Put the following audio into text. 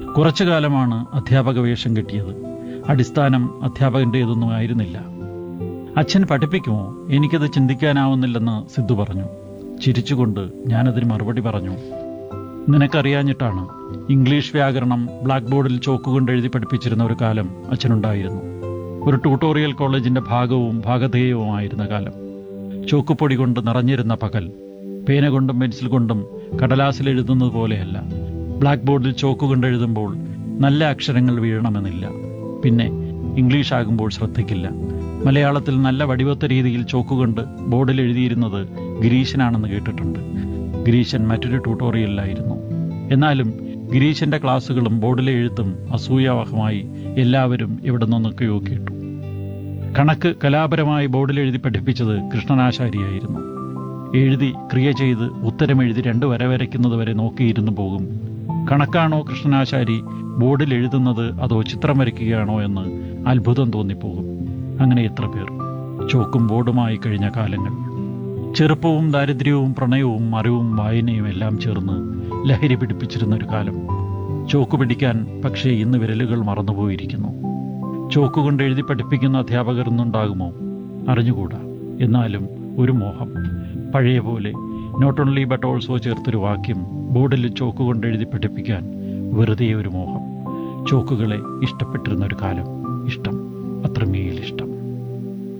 കുറച്ചു കാലമാണ് അധ്യാപക വേഷം കിട്ടിയത് അടിസ്ഥാനം അധ്യാപകൻ്റേതൊന്നും ആയിരുന്നില്ല അച്ഛൻ പഠിപ്പിക്കുമോ എനിക്കത് ചിന്തിക്കാനാവുന്നില്ലെന്ന് സിദ്ധു പറഞ്ഞു ചിരിച്ചുകൊണ്ട് ഞാനതിന് മറുപടി പറഞ്ഞു നിനക്കറിയാഞ്ഞിട്ടാണ് ഇംഗ്ലീഷ് വ്യാകരണം ബ്ലാക്ക് ബോർഡിൽ ചോക്കുകൊണ്ട് എഴുതി പഠിപ്പിച്ചിരുന്ന ഒരു കാലം അച്ഛനുണ്ടായിരുന്നു ഒരു ട്യൂട്ടോറിയൽ കോളേജിന്റെ ഭാഗവും ഭാഗധേയവുമായിരുന്ന കാലം ചോക്കുപൊടി കൊണ്ട് നിറഞ്ഞിരുന്ന പകൽ പേന കൊണ്ടും പെൻസിൽ കൊണ്ടും കടലാസിൽ എഴുതുന്നത് പോലെയല്ല ബ്ലാക്ക് ബോർഡിൽ ചോക്ക് കൊണ്ട് എഴുതുമ്പോൾ നല്ല അക്ഷരങ്ങൾ വീഴണമെന്നില്ല പിന്നെ ഇംഗ്ലീഷ് ആകുമ്പോൾ ശ്രദ്ധിക്കില്ല മലയാളത്തിൽ നല്ല വടിവത്ത രീതിയിൽ ചോക്കുകൊണ്ട് ബോർഡിൽ എഴുതിയിരുന്നത് ഗിരീശനാണെന്ന് കേട്ടിട്ടുണ്ട് ഗിരീശൻ മറ്റൊരു ട്യൂട്ടോറിയലിലായിരുന്നു എന്നാലും ഗിരീശന്റെ ക്ലാസ്സുകളും ബോർഡിലെ എഴുത്തും അസൂയാവഹമായി എല്ലാവരും എവിടെ നിന്നൊക്കെയോ കേട്ടു കണക്ക് കലാപരമായി ബോർഡിൽ എഴുതി പഠിപ്പിച്ചത് കൃഷ്ണനാശാരിയായിരുന്നു എഴുതി ക്രിയ ചെയ്ത് ഉത്തരം എഴുതി രണ്ട് വര വരയ്ക്കുന്നത് വരെ നോക്കിയിരുന്നു പോകും കണക്കാണോ കൃഷ്ണനാശാരി ബോർഡിൽ എഴുതുന്നത് അതോ ചിത്രം വരയ്ക്കുകയാണോ എന്ന് അത്ഭുതം തോന്നിപ്പോകും അങ്ങനെ എത്ര പേർ ചോക്കും ബോർഡുമായി കഴിഞ്ഞ കാലങ്ങൾ ചെറുപ്പവും ദാരിദ്ര്യവും പ്രണയവും അറിവും വായനയും എല്ലാം ചേർന്ന് ലഹരി പിടിപ്പിച്ചിരുന്ന ഒരു കാലം ചോക്ക് പിടിക്കാൻ പക്ഷേ ഇന്ന് വിരലുകൾ മറന്നുപോയിരിക്കുന്നു ചോക്ക് കൊണ്ട് എഴുതി പഠിപ്പിക്കുന്ന അധ്യാപകർ ഇന്നുണ്ടാകുമോ അറിഞ്ഞുകൂടാ എന്നാലും ഒരു മോഹം പഴയ പോലെ നോട്ട് ഓൺലി ബട്ട് ഓൾസോ ചേർത്തൊരു വാക്യം ബോർഡിൽ ചോക്ക് കൊണ്ട് എഴുതി പഠിപ്പിക്കാൻ വെറുതെ ഒരു മോഹം ചോക്കുകളെ ഇഷ്ടപ്പെട്ടിരുന്ന ഒരു കാലം ഇഷ്ടം അത്രമേൽ